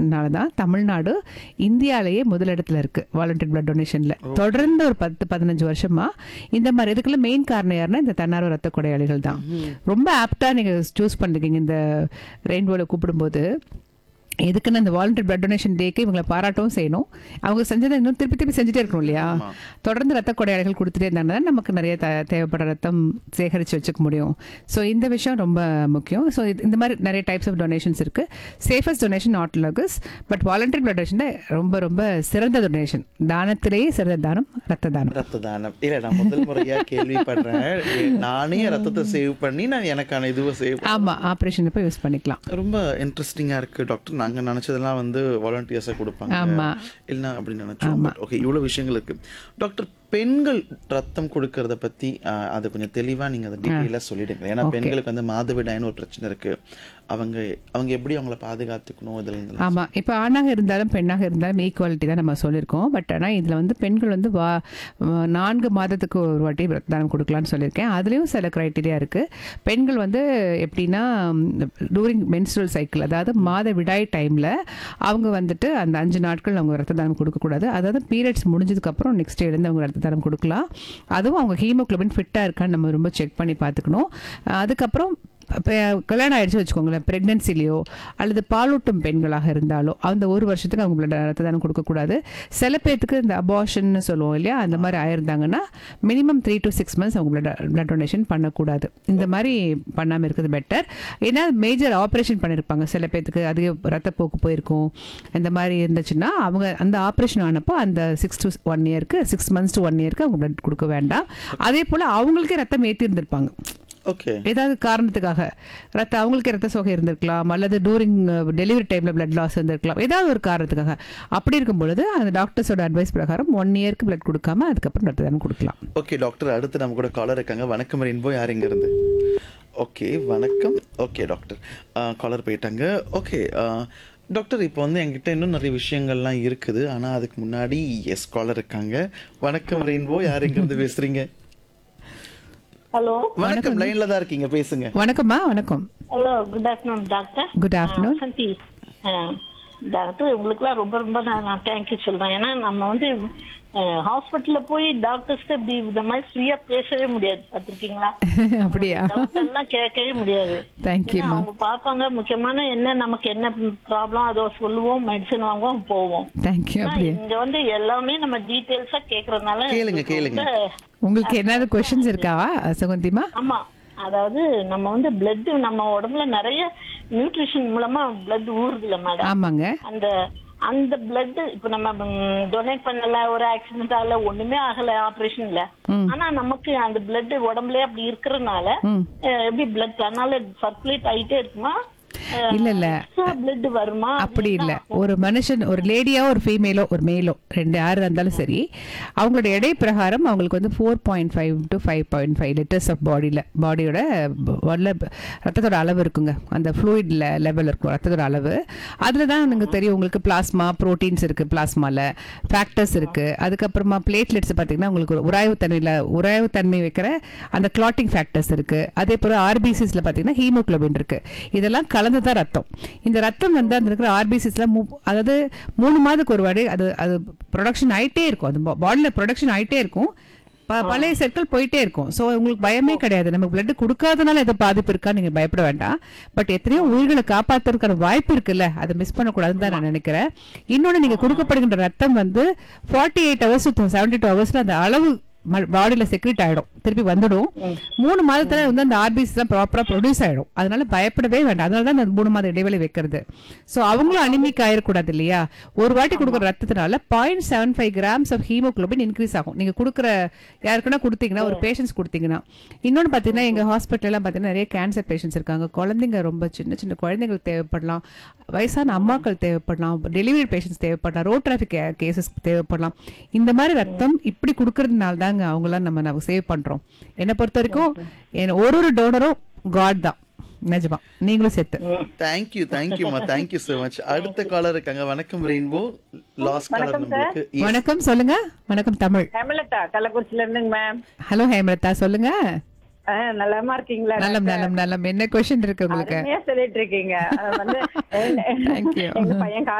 டொனேஷன்னால தான் தமிழ்நாடு இந்தியாவிலேயே முதலிடத்துல இருக்கு வாலண்டரி பிளட் டொனேஷன்ல தொடர்ந்து ஒரு பத்து பதினஞ்சு வருஷமா இந்த மாதிரி இதுக்குள்ள மெயின் காரணம் யாருன்னா இந்த தன்னார்வ ரத்த கொடையாளிகள் தான் ரொம்ப ஆப்டா நீங்க சூஸ் பண்ணிருக்கீங்க இந்த ரெயின்போல கூப்பிடும்போது எதுக்குன்னு அந்த வாலண்டரி பிளட் டொனேஷன் டேக்கு இவங்களை பாராட்டவும் செய்யணும் அவங்க செஞ்சதை இன்னும் திருப்பி திருப்பி செஞ்சுட்டே இருக்கணும் இல்லையா தொடர்ந்து ரத்த கொடையாளிகள் கொடுத்துட்டே இருந்தாங்கன்னா நமக்கு நிறைய த தேவைப்படுற ரத்தம் சேகரித்து வச்சுக்க முடியும் ஸோ இந்த விஷயம் ரொம்ப முக்கியம் ஸோ இந்த மாதிரி நிறைய டைப்ஸ் ஆஃப் டொனேஷன்ஸ் இருக்கு safest donation autologous but voluntary blood donation ரொம்ப ரொம்ப சிறந்த டொனேஷன் தானத்திலேயே சிறந்த தானம் ரத்த தானம் ரத்த தானம் இல்ல நான் முதல் முறையா கேள்விப்படுறேன் நானே ரத்தத்தை சேவ் பண்ணி நான் எனக்கான இதுவை சேவ் ஆமா ஆப்ரேஷன் இப்போ யூஸ் பண்ணிக்கலாம் ரொம்ப இன்ட்ரெஸ்டிங்கா இருக்கு டாக்டர் நாங்க நினைச்சதெல்லாம் வந்து வாலண்டியர்ஸா கொடுப்பாங்க ஆமா. இல்ல அப்படின்னு நினைச்சோம் ஓகே இவ்வளவு விஷயங்கள் இருக்கு டாக்டர் பெண்கள் ரத்தம் கொடுக்கறத பத்தி ஆஹ், அது கொஞ்சம் தெளிவா நீங்க அதை டீட்டெயிலா சொல்லிடுங்க ஏன்னா பெண்களுக்கு வந்து மாதவிடாய்னு ஒரு பிரச்சனை இருக்கு அவங்க அவங்க எப்படி அவங்கள பாதுகாத்துக்கணும் இதுல இருந்து ஆமா இப்போ ஆணாக இருந்தாலும் பெண்ணாக இருந்தாலும் ஈக்குவாலிட்டி தான் நம்ம சொல்லியிருக்கோம் பட் ஆனால் இதில் வந்து பெண்கள் வந்து வா வ- நான்கு மாதத்துக்கு ஒரு வாட்டி ரத்த தானம் கொடுக்கலாம்னு சொல்லியிருக்கேன் அதுலேயும் சில க்ரைட்டீரியா இருக்குது பெண்கள் வந்து எப்படின்னா டூரிங் மென்ஸ்ட்ரல் சைக்கிள் அதாவது மாத விடாய் டைமில் அவங்க வந்துட்டு அந்த அஞ்சு நாட்கள் அவங்க ரத்த தானம் கொடுக்கக்கூடாது அதாவது பீரியட்ஸ் முடிஞ்சதுக்கப்புறம் நெக்ஸ்ட் எழுந்து அவங்க ரத்த தானம் கொடுக்கலாம் அதுவும் அவங்க ஹீமோக்ளோபின் ஃபிட்டாக இருக்கான்னு நம்ம ரொம்ப செக் பண்ணி பார்த்துக்கணும் அதுக்கப்புறம் இப்போ கல்யாணம் ஆயிடுச்சு வச்சுக்கோங்களேன் ப்ரெக்னென்சிலையோ அல்லது பாலூட்டும் பெண்களாக இருந்தாலோ அந்த ஒரு வருஷத்துக்கு அவங்க blood ரத்த தானம் கொடுக்கக்கூடாது சில பேர்த்துக்கு இந்த அபார்ஷன் சொல்லுவோம் இல்லையா அந்த மாதிரி ஆயிருந்தாங்கன்னா minimum three to six months அவங்க blood blood டொனேஷன் பண்ணக்கூடாது இந்த மாதிரி பண்ணாமல் இருக்கிறது பெட்டர் ஏன்னா மேஜர் ஆப்ரேஷன் பண்ணியிருப்பாங்க சில பேர்த்துக்கு அதிக ரத்தப்போக்கு போயிருக்கும் இந்த மாதிரி இருந்துச்சுன்னா அவங்க அந்த ஆப்ரேஷன் ஆனப்போ அந்த சிக்ஸ் டு ஒன் இயருக்கு சிக்ஸ் மந்த்ஸ் டு ஒன் இயருக்கு அவங்க blood கொடுக்க வேண்டாம் அதே போல் அவங்களுக்கே ரத்தம் ஏற்றி இருந்திருப்பாங்க ஓகே ஏதாவது காரணத்துக்காக ரத்த அவங்களுக்கு ரத்த சோகை இருந்திருக்கலாம் அல்லது டூரிங் டெலிவரி டைமில் பிளட் லாஸ் இருந்திருக்கலாம் ஏதாவது ஒரு காரணத்துக்காக அப்படி இருக்கும் பொழுது அந்த டாக்டர்ஸோட அட்வைஸ் பிரகாரம் ஒன் இயர்க்கு பிளட் கொடுக்காம அதுக்கப்புறம் ரத்த தானம் கொடுக்கலாம் ஓகே டாக்டர் அடுத்து நம்ம கூட காலர் இருக்காங்க வணக்கம் ரெயின்போ யார் இங்க இருந்து ஓகே வணக்கம் ஓகே டாக்டர் காலர் போயிட்டாங்க ஓகே டாக்டர் இப்போ வந்து என்கிட்ட இன்னும் நிறைய விஷயங்கள்லாம் இருக்குது ஆனா அதுக்கு முன்னாடி எஸ் காலர் இருக்காங்க வணக்கம் ரெயின்போ யார் இங்க இருந்து பேசுறீங்க ஹலோ வணக்கம் லைன்ல தான் இருக்கீங்க பேசுங்க வணக்கம்மா வணக்கம் hello good afternoon doctor good afternoon Vasanthi doctor உங்களுக்குலாம் ரொம்ப ரொம்ப நான் நான் தேங்க்யூ சொல்றேன் ஏன்னா நம்ம வந்து ஹாஸ்பிட்டல்ல போய் டாக்டர்ஸ்க்கு இப்படி இந்த மாதிரி ஃப்ரீயா பேசவே முடியாது பார்த்திருக்கீங்களா அப்படியா Doubt எல்லாம் கேட்கவே முடியாது ஏன்னா தேங்க்யூம்மா அவங்க பார்ப்பாங்க முக்கியமான என்ன நமக்கு என்ன ப்ராப்ளம் அதோ சொல்லுவோம் மெடிசன் வாங்குவோம் போவோம் தேங்க்யூ ஆனா, அப்படியே இங்க வந்து எல்லாமே நம்ம டீடைல்ஸா கேக்குறதுனால கேளுங்க, கேளுங்க. ரொம்ப- உங்களுக்கு ஏதாவது கொஷின்ஸ் இருக்காவா சுகந்திமா ஆமா அதாவது நம்ம வந்து பிளட் நம்ம உடம்புல நிறைய நியூட்ரிஷன் மூலமா பிளட் ஊறுதுல மேடம் ஆமாங்க அந்த அந்த பிளட் இப்ப நம்ம டொனேட் பண்ணல ஒரு ஆக்சிடென்ட் ஆகல ஒண்ணுமே ஆகல ஆபரேஷன் இல்ல ஆனா நமக்கு அந்த பிளட் உடம்புலயே அப்படி இருக்கிறதுனால ம் அஹ், எப்படி பிளட் அதனால சர்க்குலேட் ஆயிட்டே இருக்குமா இல்ல இல்ல பிளட் வருமா அப்படி இல்லை ஒரு மனுஷன் ஒரு லேடியோ ஒரு ஃபீமேலோ ஒரு மேலோ ரெண்டு யார் இருந்தாலும் சரி அவங்களோட எடை பிரகாரம் அவங்களுக்கு வந்து four point five to five point five litres of பாடியில் பாடியோட உள்ள ரத்தத்தோட அளவு இருக்குங்க அந்த ஃப்ளூயிட் லெவல் இருக்கும் ரத்தத்தோட அளவு அதில் தான் எனக்கு தெரியும் உங்களுக்கு பிளாஸ்மா ப்ரோட்டீன்ஸ் இருக்குது பிளாஸ்மாவில் ஃபேக்டர்ஸ் இருக்குது அதுக்கப்புறமா பிளேட்லெட்ஸ் பார்த்தீங்கன்னா உங்களுக்கு ஒரு உராய்வுத்தன்மையில் உராய்வுத்தன்மை வைக்கிற அந்த கிளாட்டிங் ஃபேக்டர்ஸ் இருக்குது அதே போல் ஆர்பிசிஸில் பார்த்தீங்கன்னா ஹீமோக்ளோபின் இருக்குது இதெல்லாம் கலந்து தான் ரத்தம் இந்த ரத்தம் வந்து அந்த இருக்கிற ஆர்பிசிஸ்ல அதாவது மூணு மாதத்துக்கு ஒரு வாட்டி அது அது ப்ரொடக்ஷன் ஆயிட்டே இருக்கும் அது பாடியில் ப்ரொடக்ஷன் ஆயிட்டே இருக்கும் ப- பழைய செட்கள் போயிட்டே இருக்கும் ஸோ உங்களுக்கு பயமே கிடையாது நமக்கு பிளட் கொடுக்காதனால எதோ பாதிப்பு இருக்கா நீங்க பயப்பட வேண்டாம் பட் எத்தனையோ உயிர்களை காப்பாத்துறதுக்கான வாய்ப்பு இருக்குல்ல அதை மிஸ் பண்ணக்கூடாதுன்னு தான் நான் நினைக்கிறேன் இன்னொன்று நீங்க கொடுக்கப்படுகின்ற ரத்தம் வந்து forty eight hours seventy two ஹவர்ஸ்ல அந்த அளவு பாடியில செக்ரேட் ஆயிடும் திருப்பி வந்துடும் மூணு மாதத்துல வந்து அந்த ஆர்பிசி தான் ப்ராப்பரா ப்ரொடியூஸ் ஆயிடும் அதனால பயப்படவே வேண்டாம் அதனால தான் அந்த மூணு மாத இடைவெளி வைக்கிறது ஸோ அவங்களும் அனிமிக் ஆயிடக்கூடாது இல்லையா ஒரு வாட்டி கொடுக்குற ரத்தத்தினால point seven five grams of haemoglobin increase ஆகும் நீங்க கொடுக்குற யாருக்குன்னா கொடுத்தீங்கன்னா ஒரு பேஷண்ட்ஸ் கொடுத்தீங்கன்னா இன்னொன்று பார்த்தீங்கன்னா எங்க ஹாஸ்பிட்டல்லாம் பார்த்தீங்கன்னா நிறைய கேன்சர் பேஷண்ட்ஸ் இருக்காங்க குழந்தைங்க ரொம்ப சின்ன சின்ன குழந்தைங்களுக்கு தேவைப்படலாம் வயசான அம்மாக்கள் தேவைப்படலாம் டெலிவரி பேஷண்ட்ஸ் தேவைப்படலாம் ரோட் டிராஃபிக் கேசஸ் தேவைப்படலாம் இந்த மாதிரி ரத்தம் இப்படி கொடுக்கறதுனால தாங்க அவங்களாம் நம்ம நம்ம சேவ் பண்றோம் என்னை பொறுத்த வரைக்கும் என் ஒரு ஒரு டோனரும் காட் தான் நிஜமா நீங்களும் சேர்த்து தேங்க்யூ தேங்க்யூமா தேங்க்யூ so மச் அடுத்த காலர் இருக்காங்க வணக்கம் ரெயின்போ லாஸ்ட் காலர் நம்மளுக்கு Yes. வணக்கம் சொல்லுங்க வணக்கம் தமிழ் ஹேமலதா கள்ளக்குறிச்சில இருந்துங்க மேம் ஹலோ ஹேமலதா சொல்லுங்க நலமா இருக்கீங்களா நலம் நலம் நலம் என்ன கொஸ்டின் இருக்கு உங்களுக்கு அருமையா சொல்லிட்டு இருக்கீங்க அது வந்து Thank you. எங்க பையன்